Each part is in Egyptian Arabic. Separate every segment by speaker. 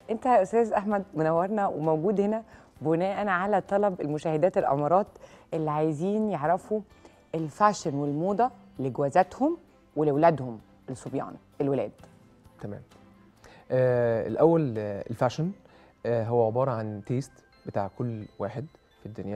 Speaker 1: انت يا استاذ احمد منورنا وموجود هنا بناء على طلب المشاهدات الامارات اللي عايزين يعرفوا الفاشن والموضه لجوازاتهم ولولادهم الصبيان الولاد
Speaker 2: تمام آه الاول آه الفاشن آه هو عباره عن تيست بتاع كل واحد في الدنيا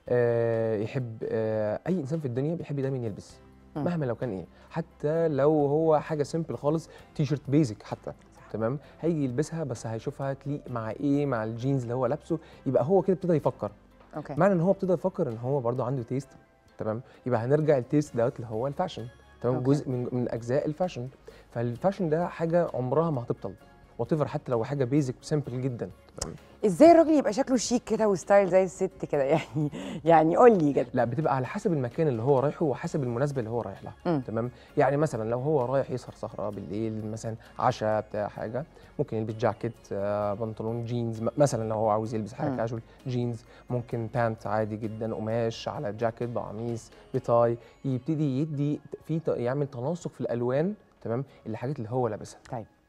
Speaker 2: آه يحب آه اي انسان في الدنيا بيحب دايما يلبس
Speaker 1: مم.
Speaker 2: مهما لو كان ايه حتى لو هو حاجه سيمبل خالص تي شيرت بيزك حتى تمام هيجي يلبسها بس هيشوفها تليق مع ايه مع الجينز اللي هو لابسه يبقى هو كده ابتدى يفكر
Speaker 1: اوكي
Speaker 2: معنى ان هو ابتدى يفكر ان هو برضه عنده تيست تمام يبقى هنرجع التيست دوت اللي هو الفاشن تمام
Speaker 1: أوكي.
Speaker 2: جزء من من اجزاء الفاشن فالفاشن ده حاجه عمرها ما هتبطل وات حتى لو حاجه بيزك سيمبل جدا تمام
Speaker 1: ازاي الراجل يبقى شكله شيك كده وستايل زي الست كده يعني يعني قول لي كده
Speaker 2: لا بتبقى على حسب المكان اللي هو رايحه وحسب المناسبه اللي هو رايح لها
Speaker 1: مم.
Speaker 2: تمام يعني مثلا لو هو رايح يسهر سهره بالليل مثلا عشاء بتاع حاجه ممكن يلبس جاكيت آه، بنطلون جينز م- مثلا لو هو عاوز يلبس حاجه
Speaker 1: مم.
Speaker 2: كاجوال جينز ممكن بانت عادي جدا قماش على جاكيت بقميص بتاي يبتدي يدي في ت- يعمل تناسق في الالوان تمام الحاجات اللي هو لابسها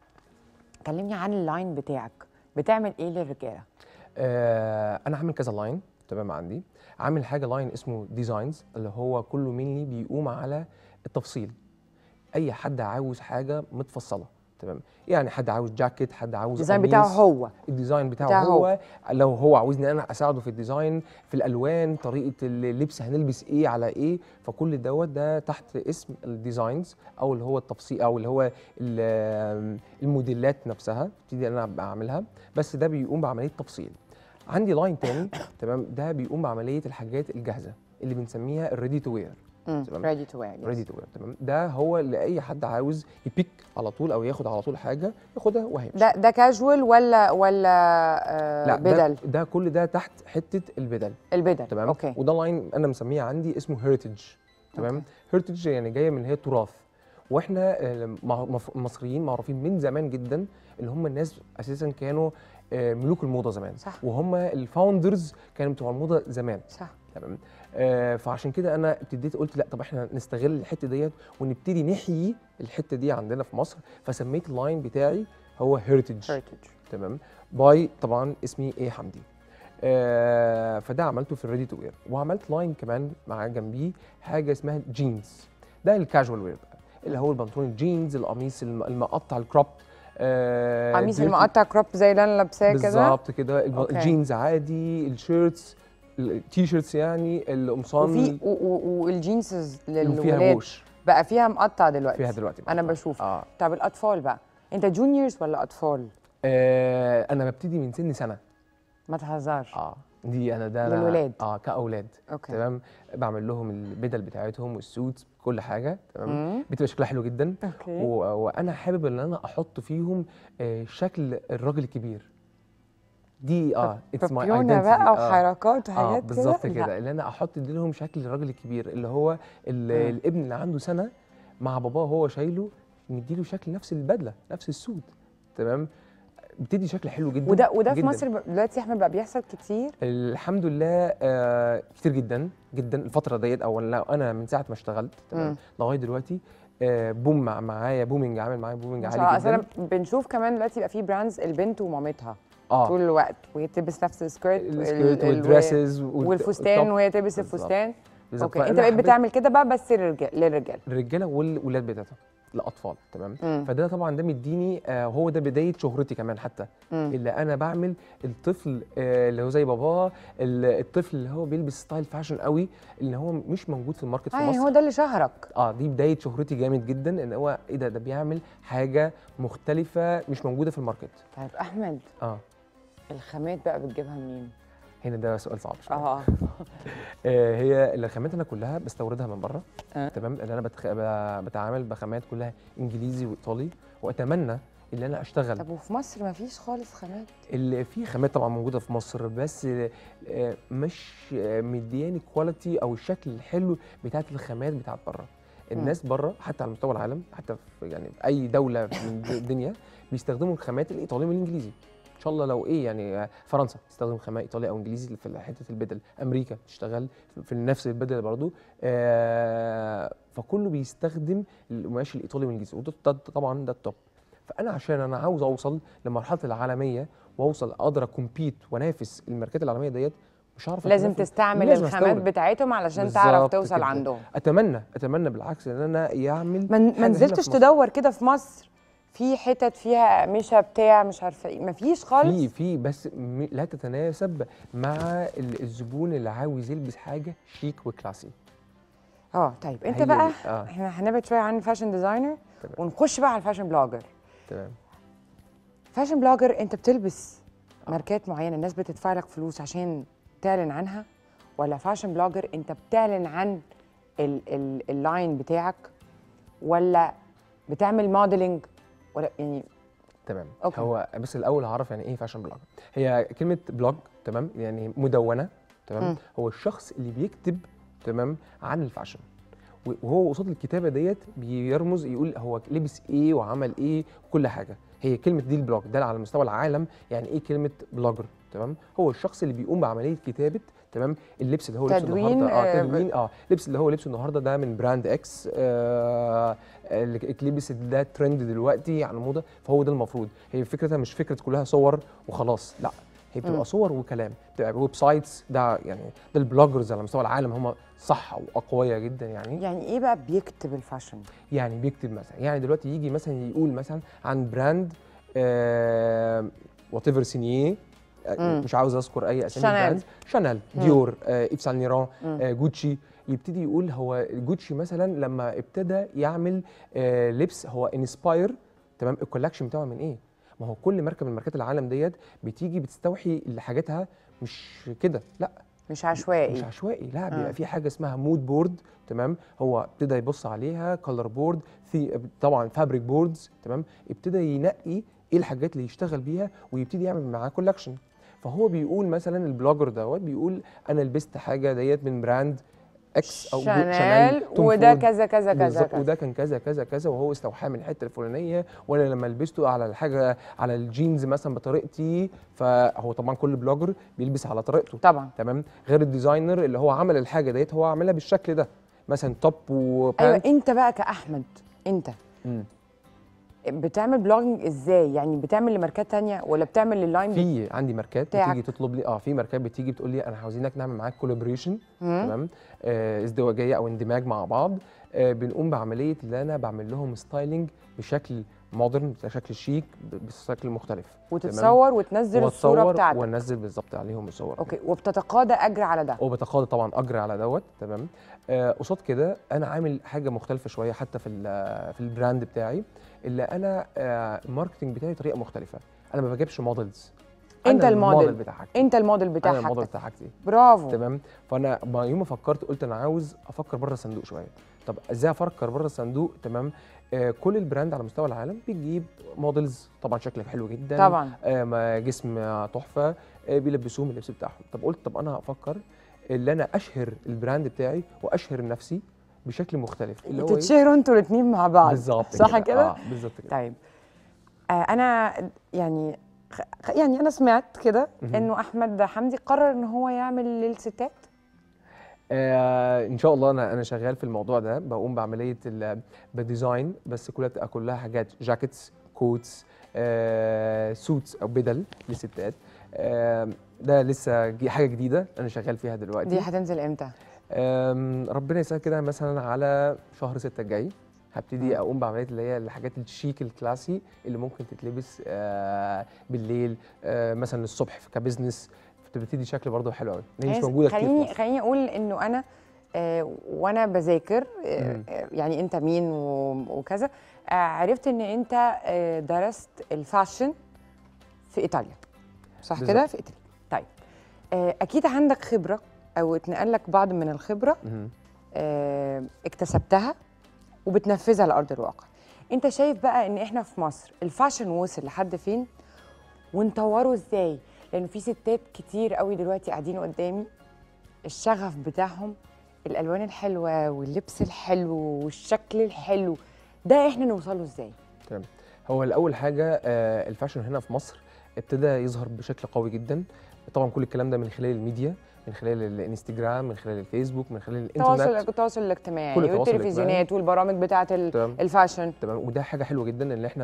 Speaker 1: كلمني عن اللاين بتاعك بتعمل ايه للرجاله
Speaker 2: آه انا عامل كذا لاين تمام عندي عامل حاجه لاين اسمه ديزاينز اللي هو كله مني بيقوم على التفصيل اي حد عاوز حاجه متفصله تمام يعني حد عاوز جاكيت حد عاوز
Speaker 1: الديزاين بتاعه
Speaker 2: قميص.
Speaker 1: هو
Speaker 2: الديزاين بتاعه,
Speaker 1: بتاعه
Speaker 2: بتاعه هو, لو هو عاوزني انا اساعده في الديزاين في الالوان طريقه اللبس هنلبس ايه على ايه فكل دوت ده تحت اسم الديزاينز او اللي هو التفصيل او اللي هو ال- الموديلات نفسها ابتدي انا بعملها بس ده بيقوم بعمليه تفصيل عندي لاين تاني تمام ده بيقوم بعمليه الحاجات الجاهزه اللي بنسميها الريدي تو وير تمام.
Speaker 1: ريدي تو وير
Speaker 2: ريدي تو وير تمام ده هو اللي اي حد عاوز يبيك على طول او ياخد على طول حاجه ياخدها وهيمشي
Speaker 1: ده ده كاجوال ولا ولا آه
Speaker 2: لا
Speaker 1: بدل
Speaker 2: ده, ده كل ده تحت حته البدل
Speaker 1: البدل
Speaker 2: تمام
Speaker 1: اوكي
Speaker 2: وده لاين انا مسميه عندي اسمه هيريتج تمام
Speaker 1: أوكي.
Speaker 2: هيريتج يعني جايه من اللي هي تراث واحنا آه، مع- مف- مصريين معروفين من زمان جدا اللي هم الناس اساسا كانوا آه، ملوك الموضه زمان
Speaker 1: صح.
Speaker 2: وهم الفاوندرز كانوا بتوع الموضه زمان
Speaker 1: صح
Speaker 2: تمام آه فعشان كده انا ابتديت قلت لا طب احنا نستغل الحته ديت ونبتدي نحيي الحته دي عندنا في مصر فسميت اللاين بتاعي هو هيريتج
Speaker 1: هيريتج
Speaker 2: تمام باي طبعا اسمي ايه حمدي آه فده عملته في الريدي تو وير وعملت لاين كمان مع جنبيه حاجه اسمها جينز ده الكاجوال وير بقى اللي هو البنطلون الجينز القميص الم- المقطع الكروب آه
Speaker 1: قميص
Speaker 2: ديرتي-
Speaker 1: المقطع كروب زي اللي انا لابساه كده
Speaker 2: بالظبط كده الب-
Speaker 1: أوكي.
Speaker 2: الجينز عادي الشيرتس التي شيرتس يعني القمصان
Speaker 1: وفي و- و- والجينز
Speaker 2: وفيها
Speaker 1: للولاد
Speaker 2: بوش
Speaker 1: بقى فيها مقطع دلوقتي
Speaker 2: فيها دلوقتي
Speaker 1: انا
Speaker 2: بقى.
Speaker 1: بشوف
Speaker 2: اه
Speaker 1: طب الاطفال بقى انت جونيورز ولا اطفال
Speaker 2: آه، انا ببتدي من سن سنه
Speaker 1: ما تهزرش
Speaker 2: اه دي انا ده أنا-
Speaker 1: للولاد.
Speaker 2: اه كاولاد
Speaker 1: اوكي
Speaker 2: تمام بعمل لهم البدل بتاعتهم والسوتس كل حاجه تمام
Speaker 1: مم.
Speaker 2: بتبقى شكلها حلو جدا
Speaker 1: اوكي
Speaker 2: و... وانا حابب ان انا احط فيهم آه شكل الراجل الكبير دي اه اتس ماي
Speaker 1: بابيونه بقى وحركات
Speaker 2: اه
Speaker 1: وحاجات
Speaker 2: بالظبط
Speaker 1: لا.
Speaker 2: كده اللي انا احط دي لهم شكل الراجل الكبير اللي هو ال...
Speaker 1: مم.
Speaker 2: الابن اللي عنده سنه مع باباه وهو شايله مديله شكل نفس البدله نفس السوت تمام بتدي شكل حلو جدا
Speaker 1: وده وده في
Speaker 2: جداً.
Speaker 1: مصر ب- دلوقتي يا احمد بقى بيحصل كتير
Speaker 2: الحمد لله آه كتير جدا جدا الفتره ديت او لا انا من ساعه ما اشتغلت
Speaker 1: مم.
Speaker 2: تمام لغايه دلوقتي آه بوم مع معايا بومينج عامل معايا بومينج
Speaker 1: ما شاء الله
Speaker 2: عالي
Speaker 1: اصل
Speaker 2: جدا
Speaker 1: انا بنشوف كمان دلوقتي بقى في براندز البنت ومامتها
Speaker 2: اه
Speaker 1: طول الوقت وهي تلبس نفس السكيرت
Speaker 2: السكيرت
Speaker 1: ال- ال-
Speaker 2: والدريسز
Speaker 1: والفستان وهي تلبس الفستان
Speaker 2: بالظبط
Speaker 1: اوكي انت
Speaker 2: فأنا
Speaker 1: بقيت
Speaker 2: حبيت
Speaker 1: بتعمل كده بقى بس للرجال للرجال
Speaker 2: الرجاله والولاد بتاعتهم الاطفال تمام
Speaker 1: مم.
Speaker 2: فده طبعا ده مديني آه هو ده بدايه شهرتي كمان حتى
Speaker 1: مم.
Speaker 2: اللي انا بعمل الطفل آه اللي هو زي باباه ال- الطفل اللي هو بيلبس ستايل فاشن قوي اللي هو مش موجود في الماركت في
Speaker 1: اي
Speaker 2: مصر
Speaker 1: هو ده اللي شهرك
Speaker 2: اه دي بدايه شهرتي جامد جدا ان هو ايه ده ده بيعمل حاجه مختلفه مش موجوده في الماركت
Speaker 1: طيب احمد
Speaker 2: اه
Speaker 1: الخامات بقى بتجيبها منين
Speaker 2: هنا ده سؤال صعب شويه
Speaker 1: اه
Speaker 2: آه هي الخامات انا كلها بستوردها من بره
Speaker 1: آه.
Speaker 2: تمام لان انا بتخ... ب- بتعامل بخامات كلها انجليزي وايطالي واتمنى ان انا اشتغل
Speaker 1: طب وفي مصر ما فيش خالص خامات
Speaker 2: اللي في خامات طبعا موجوده في مصر بس آه، مش آه، مدياني كواليتي او الشكل الحلو بتاعت الخامات بتاعت بره الناس بره حتى على مستوى العالم حتى في يعني في اي دوله من الدنيا بيستخدموا الخامات الايطالي والانجليزي ان شاء الله لو ايه يعني آه، فرنسا تستخدم خامات ايطالي او انجليزي في حته البدل امريكا تشتغل في نفس البدل برضو آه فكله بيستخدم القماش الايطالي والانجليزي وده ده- طبعا ده التوب فانا عشان انا عاوز اوصل لمرحله العالميه واوصل اقدر اكومبيت وانافس الماركات العالميه ديت مش هعرف
Speaker 1: لازم
Speaker 2: أتنافس.
Speaker 1: تستعمل
Speaker 2: لازم
Speaker 1: الخامات
Speaker 2: أستورد.
Speaker 1: بتاعتهم علشان تعرف
Speaker 2: بالظبط
Speaker 1: توصل
Speaker 2: كده.
Speaker 1: عندهم
Speaker 2: اتمنى اتمنى بالعكس ان انا يعمل
Speaker 1: ما ما
Speaker 2: حاجة هنا
Speaker 1: نزلتش
Speaker 2: في مصر.
Speaker 1: تدور كده في مصر في حتت فيها قماشه بتاع مش عارفه ايه مفيش خالص
Speaker 2: في في بس م- لا تتناسب مع ال- الزبون اللي عاوز يلبس حاجه شيك وكلاسي
Speaker 1: اه طيب انت
Speaker 2: هي
Speaker 1: بقى
Speaker 2: دي، آه.
Speaker 1: احنا هنبعد شويه عن الفاشن ديزاينر
Speaker 2: تمام.
Speaker 1: ونخش بقى على الفاشن بلوجر
Speaker 2: تمام
Speaker 1: فاشن بلوجر انت بتلبس ماركات معينه الناس بتدفع لك فلوس عشان تعلن عنها ولا فاشن بلوجر انت بتعلن عن ال- ال- اللاين بتاعك ولا بتعمل موديلنج ولا يعني
Speaker 2: تمام
Speaker 1: أوكي.
Speaker 2: هو بس الاول هعرف يعني ايه فاشن بلوج هي كلمه بلوج تمام يعني مدونه تمام
Speaker 1: مم.
Speaker 2: هو الشخص اللي بيكتب تمام عن الفاشن و- وهو قصاد الكتابه ديت بيرمز يقول هو لبس ايه وعمل ايه وكل حاجه هي كلمه دي البلوج ده على مستوى العالم يعني ايه كلمه بلوجر تمام هو الشخص اللي بيقوم بعمليه كتابه تمام اللبس اللي هو لبسه
Speaker 1: تدوين،
Speaker 2: النهارده
Speaker 1: آه،
Speaker 2: اه تدوين اه لبس اللي هو لبسه النهارده ده من براند اكس آه اللي اتلبس ده ترند دلوقتي على الموضه فهو ده المفروض هي فكرتها مش فكره كلها صور وخلاص لا هي
Speaker 1: مم.
Speaker 2: بتبقى صور وكلام بتبقى ويب سايتس ده يعني ده البلوجرز على مستوى العالم هم صح واقوياء جدا يعني
Speaker 1: يعني ايه بقى بيكتب الفاشن
Speaker 2: يعني بيكتب مثلا يعني دلوقتي يجي مثلا يقول مثلا عن براند وات ايفر سينيه
Speaker 1: مم.
Speaker 2: مش عاوز اذكر اي اسامي
Speaker 1: شانيل.
Speaker 2: براند شانيل
Speaker 1: مم.
Speaker 2: ديور آه، ايف سان ليران
Speaker 1: مم.
Speaker 2: آه، جوتشي يبتدي يقول هو جوتشي مثلا لما ابتدى يعمل آه، لبس هو انسباير تمام الكولكشن بتاعه من ايه ما هو كل ماركه من ماركات العالم ديت بتيجي بتستوحي اللي حاجاتها مش كده لا
Speaker 1: مش عشوائي
Speaker 2: مش عشوائي لا
Speaker 1: آه.
Speaker 2: بيبقى في حاجه اسمها مود بورد تمام هو ابتدى يبص عليها كلر بورد في طبعا فابريك بوردز تمام ابتدى ينقي ايه الحاجات اللي يشتغل بيها ويبتدي يعمل معاها كولكشن فهو بيقول مثلا البلوجر دوت بيقول انا لبست حاجه ديت من براند اكس او جو-
Speaker 1: شانيل
Speaker 2: توم
Speaker 1: وده
Speaker 2: فورد.
Speaker 1: كذا كذا كذا
Speaker 2: بالظبط
Speaker 1: كذا
Speaker 2: وده كان كذا كذا كذا وهو استوحاه من الحته الفلانيه وانا لما لبسته على الحاجه على الجينز مثلا بطريقتي فهو طبعا كل بلوجر بيلبس على طريقته
Speaker 1: طبعا
Speaker 2: تمام غير الديزاينر اللي هو عمل الحاجه ديت هو عاملها بالشكل ده مثلا توب
Speaker 1: ايوه
Speaker 2: وبانت
Speaker 1: انت بقى كاحمد انت
Speaker 2: مم.
Speaker 1: بتعمل بلوجينج ازاي يعني بتعمل لماركات تانية ولا بتعمل لللاين
Speaker 2: في عندي ماركات
Speaker 1: بتاعك.
Speaker 2: بتيجي تطلب لي اه في ماركات بتيجي بتقول لي انا عاوزينك نعمل معاك كولابريشن
Speaker 1: مم.
Speaker 2: تمام آه ازدواجيه او اندماج مع بعض آه بنقوم بعمليه اللي انا بعمل لهم ستايلينج بشكل مودرن بشكل شيك ب- بشكل مختلف
Speaker 1: وتتصور وتنزل الصوره
Speaker 2: واتصور
Speaker 1: بتاعتك
Speaker 2: وانزل بالظبط عليهم الصور
Speaker 1: اوكي وبتتقاضى اجر على ده
Speaker 2: وبتقاضى طبعا اجر على دوت تمام آه، قصاد كده انا عامل حاجه مختلفه شويه حتى في ال- في البراند بتاعي اللي انا آه، الماركتنج بتاعي طريقه مختلفه انا ما بجيبش موديلز
Speaker 1: انت
Speaker 2: أنا
Speaker 1: الموديل
Speaker 2: بتاع حاجتي
Speaker 1: انت الموديل بتاع
Speaker 2: انا الموديل
Speaker 1: حاجتك
Speaker 2: بتاع حاجتي
Speaker 1: برافو
Speaker 2: تمام فانا ما يوم ما فكرت قلت انا عاوز افكر بره الصندوق شويه طب ازاي افكر بره الصندوق تمام آه كل البراند على مستوى العالم بتجيب موديلز طبعا شكلك حلو جدا
Speaker 1: طبعا
Speaker 2: آه، ما جسم آه، تحفه آه، بيلبسوهم اللبس بتاعهم طب قلت طب انا هفكر اللي انا اشهر البراند بتاعي واشهر نفسي بشكل مختلف اللي هو إيه؟
Speaker 1: تتشهروا انتوا الاثنين مع بعض
Speaker 2: بالظبط
Speaker 1: صح كده
Speaker 2: اه بالظبط كده
Speaker 1: طيب آه انا يعني خ- يعني انا سمعت كده
Speaker 2: مهم.
Speaker 1: انه احمد حمدي قرر ان هو يعمل للستات
Speaker 2: آه ان شاء الله انا انا شغال في الموضوع ده بقوم بعمليه ال- بديزاين بس كلها بتبقى كلها حاجات جاكيتس كوتس آه سوتس او بدل للستات آه ده لسه جي- حاجه جديده انا شغال فيها دلوقتي
Speaker 1: دي هتنزل امتى
Speaker 2: أم، ربنا يسهل كده مثلا على شهر ستة الجاي
Speaker 1: مم.
Speaker 2: هبتدي اقوم بعمليه اللي هي الحاجات الشيك الكلاسي اللي ممكن تتلبس آه، بالليل آه، مثلا الصبح في كبزنس بتبتدي شكل برضه حلو قوي هي مش
Speaker 1: عايز-
Speaker 2: موجوده كتير في
Speaker 1: خليني
Speaker 2: مصر.
Speaker 1: خليني اقول انه انا آه وانا بذاكر آه
Speaker 2: مم.
Speaker 1: آه، يعني انت مين و- وكذا آه عرفت ان انت آه درست الفاشن في ايطاليا صح كده
Speaker 2: بالظبط.
Speaker 1: في ايطاليا طيب آه اكيد عندك خبره او اتنقل لك بعض من الخبره
Speaker 2: مهم.
Speaker 1: آه، اكتسبتها وبتنفذها على ارض الواقع انت شايف بقى ان احنا في مصر الفاشن وصل لحد فين ونطوره ازاي لان في ستات كتير قوي دلوقتي قاعدين قدامي الشغف بتاعهم الالوان الحلوه واللبس الحلو والشكل الحلو ده احنا نوصله ازاي
Speaker 2: هو الاول حاجه آه، الفاشن هنا في مصر ابتدى يظهر بشكل قوي جدا طبعا كل الكلام ده من خلال الميديا من خلال الانستجرام من خلال الفيسبوك من خلال
Speaker 1: التواصل
Speaker 2: الانترنت
Speaker 1: التواصل الاجتماعي
Speaker 2: كل التواصل
Speaker 1: والتلفزيونات والبرامج بتاعه ال-
Speaker 2: تمام
Speaker 1: الفاشن
Speaker 2: تمام وده حاجه حلوه جدا ان احنا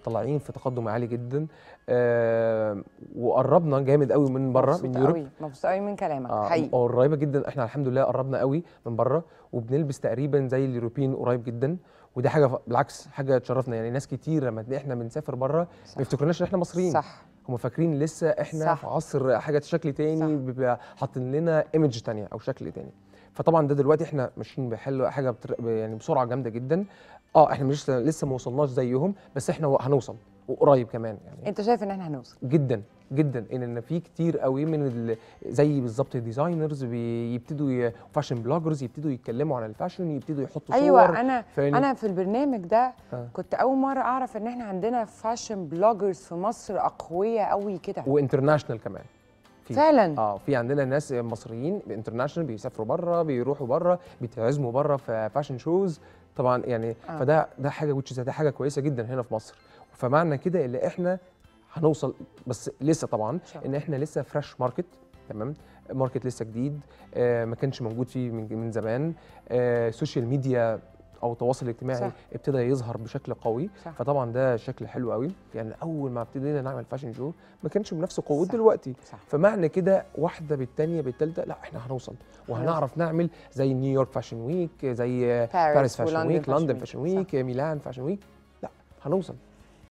Speaker 2: طالعين في تقدم عالي جدا آه وقربنا جامد قوي من بره من
Speaker 1: مبسوطة
Speaker 2: يوروب
Speaker 1: قوي مبسوطه قوي من كلامك
Speaker 2: آه
Speaker 1: حقيقي
Speaker 2: قريبه جدا احنا الحمد لله قربنا قوي من بره وبنلبس تقريبا زي اليوروبيين قريب جدا ودي حاجه ف- بالعكس حاجه تشرفنا يعني ناس كتير لما تلاقي احنا بنسافر بره
Speaker 1: صح.
Speaker 2: ما يفتكروناش ان احنا مصريين
Speaker 1: صح
Speaker 2: هم فاكرين لسه احنا
Speaker 1: صح.
Speaker 2: في عصر حاجه شكل تاني
Speaker 1: صح.
Speaker 2: بيبقى حاطين لنا ايمج تانية او شكل تاني فطبعا ده دلوقتي احنا ماشيين بحل حاجه بتر... يعني بسرعه جامده جدا اه احنا مش لسه ما وصلناش زيهم بس احنا هنوصل وقريب كمان يعني
Speaker 1: انت شايف ان احنا هنوصل
Speaker 2: جدا جدا ان ان في كتير قوي من ال... زي بالظبط الديزاينرز بيبتدوا فاشن بلوجرز يبتدوا يتكلموا عن الفاشن يبتدوا يحطوا
Speaker 1: ايوه
Speaker 2: صور
Speaker 1: انا
Speaker 2: فاهمني؟
Speaker 1: انا في البرنامج ده
Speaker 2: آه.
Speaker 1: كنت اول مره اعرف ان احنا عندنا فاشن بلوجرز في مصر اقوياء قوي كده
Speaker 2: وانترناشونال كمان في
Speaker 1: فعلا
Speaker 2: اه في عندنا ناس مصريين انترناشونال بيسافروا بره بيروحوا بره بيتعزموا بره في فاشن شوز طبعا يعني
Speaker 1: آه.
Speaker 2: آه. فده ده حاجه وتش ده حاجه كويسه جدا هنا في مصر فمعنى كده اللي احنا هنوصل بس لسه طبعا
Speaker 1: شاء الله.
Speaker 2: ان احنا لسه فريش ماركت تمام ماركت لسه جديد آه ما كانش موجود فيه من, من زمان آه سوشيال ميديا او التواصل الاجتماعي
Speaker 1: صح.
Speaker 2: صح. ابتدى يظهر بشكل قوي
Speaker 1: صح.
Speaker 2: فطبعا ده شكل حلو قوي يعني اول ما ابتدينا نعمل فاشن شو ما كانش بنفس قوه
Speaker 1: صح.
Speaker 2: دلوقتي
Speaker 1: صح
Speaker 2: فمعنى كده واحده بالتانيه بالتالته لا احنا هنوصل وهنعرف نعمل زي نيويورك فاشن ويك زي باريس فاشن
Speaker 1: ولندن
Speaker 2: ويك
Speaker 1: فاشن
Speaker 2: لندن
Speaker 1: ويك.
Speaker 2: فاشن ويك ميلان فاشن ويك لا هنوصل